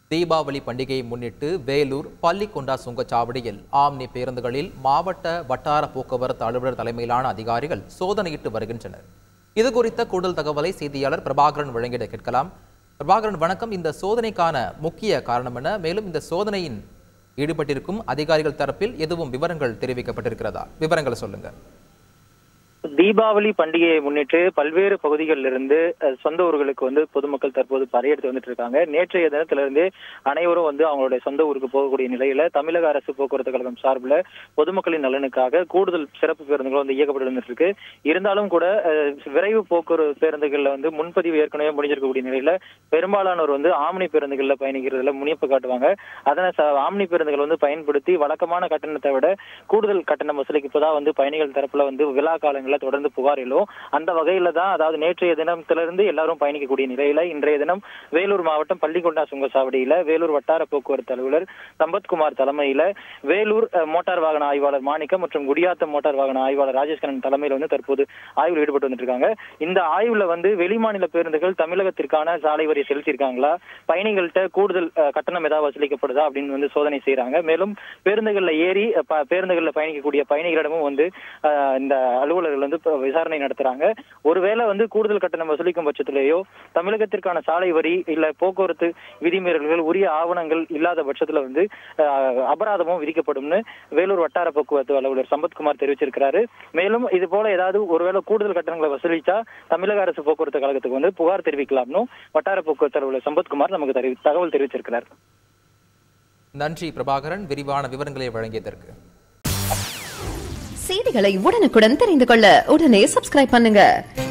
தீபாவளி பண்டிகையை முன்னிட்டு வேலூர் பள்ளிக்கொண்டா சுங்கச்சாவடியில் ஆம்னி பேருந்துகளில் மாவட்ட வட்டார போக்குவரத்து அலுவலர் தலைமையிலான அதிகாரிகள் சோதனையிட்டு வருகின்றனர் இது குறித்த கூடுதல் தகவலை செய்தியாளர் பிரபாகரன் வழங்கிட கேட்கலாம் பிரபாகரன் வணக்கம் இந்த சோதனைக்கான முக்கிய காரணம் என்ன மேலும் இந்த சோதனையின் ஈடுபட்டிருக்கும் அதிகாரிகள் தரப்பில் எதுவும் விவரங்கள் தெரிவிக்கப்பட்டிருக்கிறதா விவரங்களை சொல்லுங்க தீபாவளி பண்டிகையை முன்னிட்டு பல்வேறு பகுதிகளில் இருந்து அஹ், சொந்த ஊர்களுக்கு வந்து பொதுமக்கள் தற்போது படையெடுத்து வந்துட்டு இருக்காங்க நேற்றைய தினத்திலிருந்து அனைவரும் வந்து அவங்களுடைய சொந்த ஊருக்கு போகக்கூடிய நிலையில தமிழக அரசு போக்குவரத்து கழகம் சார்பில் பொதுமக்களின் நலனுக்காக கூடுதல் சிறப்பு பேருந்துகள் வந்து இயக்கப்பட்டு வந்துட்டு இருக்கு இருந்தாலும் கூட அஹ், விரைவு போக்குவரத்து பேருந்துகள்ல வந்து முன்பதிவு ஏற்கனவே முடிஞ்சிருக்கக்கூடிய நிலையில பெரும்பாலானோர் வந்து ஆம்னி பேருந்துகள்ல பயணிக்கிறதுல முனைப்பு காட்டுவாங்க அதனை ச- ஆம்னி பேருந்துகள் வந்து பயன்படுத்தி வழக்கமான கட்டணத்தை விட கூடுதல் கட்டணம் வசூலிப்பதா வந்து பயணிகள் தரப்புல வந்து விழா காலங்களில் தொடர்ந்து புகார் எழும் அந்த வகையில தான் அதாவது நேற்றைய தினத்திலிருந்து எல்லாரும் பயணிக்கக்கூடிய நிலையில இன்றைய தினம் வேலூர் மாவட்டம் பள்ளிக்கொண்டா சுங்கச்சாவடியில வேலூர் வட்டார போக்குவரத்து அலுவலர் சம்பத்குமார் தலைமையில வேலூர் அஹ், மோட்டார் வாகன ஆய்வாளர் மாணிக்கம் மற்றும் குடியாத்தம் மோட்டார் வாகன ஆய்வாளர் ராஜேஷ் கண்ணன் தலைமையில வந்து தற்போது ஆய்வில் ஈடுபட்டு வந்துட்டு இருக்காங்க இந்த ஆய்வுல வந்து வெளிமாநில பேருந்துகள் தமிழகத்திற்கான சாலை வரி செலுத்தியிருக்காங்களா பயணிகள்கிட்ட கூடுதல் அஹ், கட்டணம் ஏதாவது வசூலிக்கப்படுதா அப்படின்னு வந்து சோதனை செய்யறாங்க மேலும் பேருந்துகள்ல ஏறி அஹ், ப- பேருந்துகள்ல பயணிக்கக்கூடிய பயணிகளிடமும் வந்து அஹ், இந்த அலுவலர்கள் வந்து இப்ப விசாரணை நடத்துறாங்க ஒருவேளை வந்து கூடுதல் கட்டணம் வசூலிக்கும் பட்சத்திலேயோ தமிழகத்திற்கான சாலை வரி இல்ல போக்குவரத்து விதிமீறல்கள் உரிய ஆவணங்கள் இல்லாத பட்சத்துல வந்து அஹ், அபராதமும் விதிக்கப்படும்னு வேலூர் வட்டார போக்குவரத்து அலுவலர் சம்பத்குமார் தெரிவிச்சிருக்கிறாரு மேலும் இது போல ஏதாவது ஒருவேளை கூடுதல் கட்டணங்களை வசூலிச்சா தமிழக அரசு போக்குவரத்து கழகத்துக்கு வந்து புகார் தெரிவிக்கலாம்னு வட்டார போக்குவரத்து அலுவலர் சம்பத்குமார் நமக்கு தெரிவி- தகவல் தெரிவிச்சிருக்கிறார் நன்றி பிரபாகரன் விரிவான விவரங்களை வழங்கியதற்கு செய்திகளை உடனுக்குடன் தெரிந்து கொள்ள உடனே சப்ஸ்கிரைப் பண்ணுங்க